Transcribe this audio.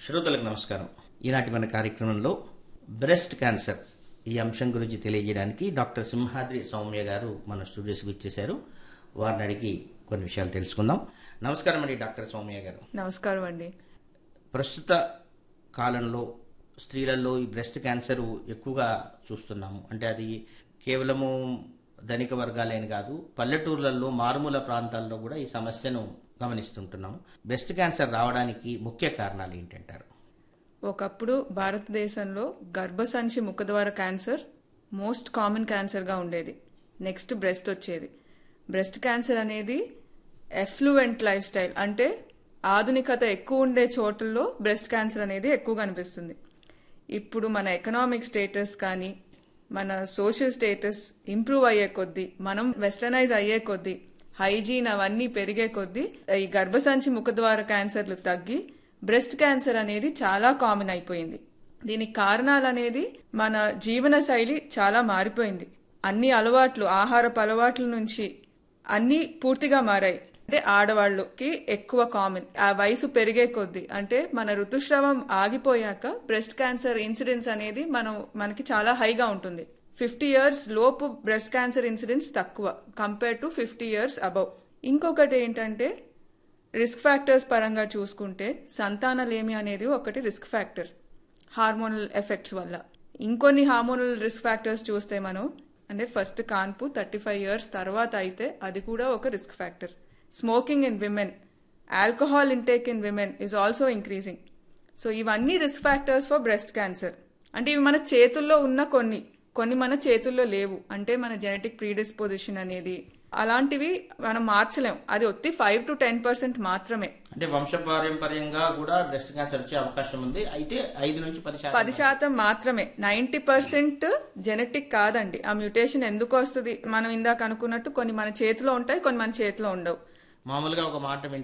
శ్రోతలకు నమస్కారం ఈనాటి మన కార్యక్రమంలో బ్రెస్ట్ క్యాన్సర్ ఈ అంశం గురించి తెలియజేయడానికి డాక్టర్ సింహాద్రి సౌమ్య గారు మన స్టూడియోస్కి ఇచ్చేశారు వారిని అడిగి కొన్ని విషయాలు తెలుసుకుందాం నమస్కారం అండి డాక్టర్ సౌమ్య గారు నమస్కారం అండి ప్రస్తుత కాలంలో స్త్రీలలో ఈ బ్రెస్ట్ క్యాన్సర్ ఎక్కువగా చూస్తున్నాము అంటే అది కేవలము ధనిక వర్గాలేని కాదు పల్లెటూర్లలో మారుమూల ప్రాంతాల్లో కూడా ఈ సమస్యను గమనిస్తుంటున్నాము బ్రెస్ట్ క్యాన్సర్ రావడానికి ముఖ్య కారణాలు ఏంటంటారు ఒకప్పుడు భారతదేశంలో గర్భసంచి ముఖద్వార క్యాన్సర్ మోస్ట్ కామన్ క్యాన్సర్గా ఉండేది నెక్స్ట్ బ్రెస్ట్ వచ్చేది బ్రెస్ట్ క్యాన్సర్ అనేది ఎఫ్లూయెంట్ లైఫ్ స్టైల్ అంటే ఆధునికత ఎక్కువ ఉండే చోట్లలో బ్రెస్ట్ క్యాన్సర్ అనేది ఎక్కువ కనిపిస్తుంది ఇప్పుడు మన ఎకనామిక్ స్టేటస్ కానీ మన సోషల్ స్టేటస్ ఇంప్రూవ్ అయ్యే కొద్దీ మనం వెస్టర్నైజ్ అయ్యే కొద్దీ హైజీన్ అవన్నీ పెరిగే కొద్దీ ఈ గర్భసంచి ముఖద్వార క్యాన్సర్లు తగ్గి బ్రెస్ట్ క్యాన్సర్ అనేది చాలా కామన్ అయిపోయింది దీనికి కారణాలు అనేది మన జీవన శైలి చాలా మారిపోయింది అన్ని అలవాట్లు ఆహారపు అలవాట్ల నుంచి అన్ని పూర్తిగా మారాయి అంటే ఆడవాళ్ళకి ఎక్కువ కామన్ ఆ వయసు పెరిగే కొద్దీ అంటే మన ఋతుస్రావం ఆగిపోయాక బ్రెస్ట్ క్యాన్సర్ ఇన్సిడెన్స్ అనేది మనం మనకి చాలా హైగా ఉంటుంది ఫిఫ్టీ ఇయర్స్ లోపు బ్రెస్ట్ క్యాన్సర్ ఇన్సిడెన్స్ తక్కువ compare to fifty years above ఇంకొకటి ఏంటంటే రిస్క్ ఫ్యాక్టర్స్ పరంగా చూసుకుంటే సంతానలేమి అనేది ఒకటి రిస్క్ ఫ్యాక్టర్ హార్మోనల్ ఎఫెక్ట్స్ వల్ల ఇంకొన్ని హార్మోనల్ రిస్క్ ఫ్యాక్టర్స్ చూస్తే మనం అంటే ఫస్ట్ కాన్పు థర్టీ ఫైవ్ ఇయర్స్ తర్వాత అయితే అది కూడా ఒక risk factor smoking in women alcohol intake in women is also increasing so ఇవన్నీ risk factors for breast cancer అంటే ఇవి మన చేతుల్లో ఉన్న కొన్ని కొన్ని మన చేతుల్లో లేవు అంటే మన జెనెటిక్ ప్రీడిస్పోజిషన్ అనేది అలాంటివి మనం మార్చలేం అది ఒత్తి ఫైవ్ టు టెన్ పర్సెంట్ మాత్రమే అంటే వంశపారంపర్యంగా కూడా బ్రెస్ట్ క్యాన్సర్ వచ్చే అవకాశం ఉంది అయితే ఐదు నుంచి పది శాతం పది శాతం మాత్రమే నైన్టీ పర్సెంట్ జెనెటిక్ కాదండి ఆ మ్యూటేషన్ ఎందుకు వస్తుంది మనం ఇందాక అనుకున్నట్టు కొన్ని మన చేతిలో ఉంటాయి కొన్ని మన చేతిలో ఉండవు మామూలుగా ఒక మాట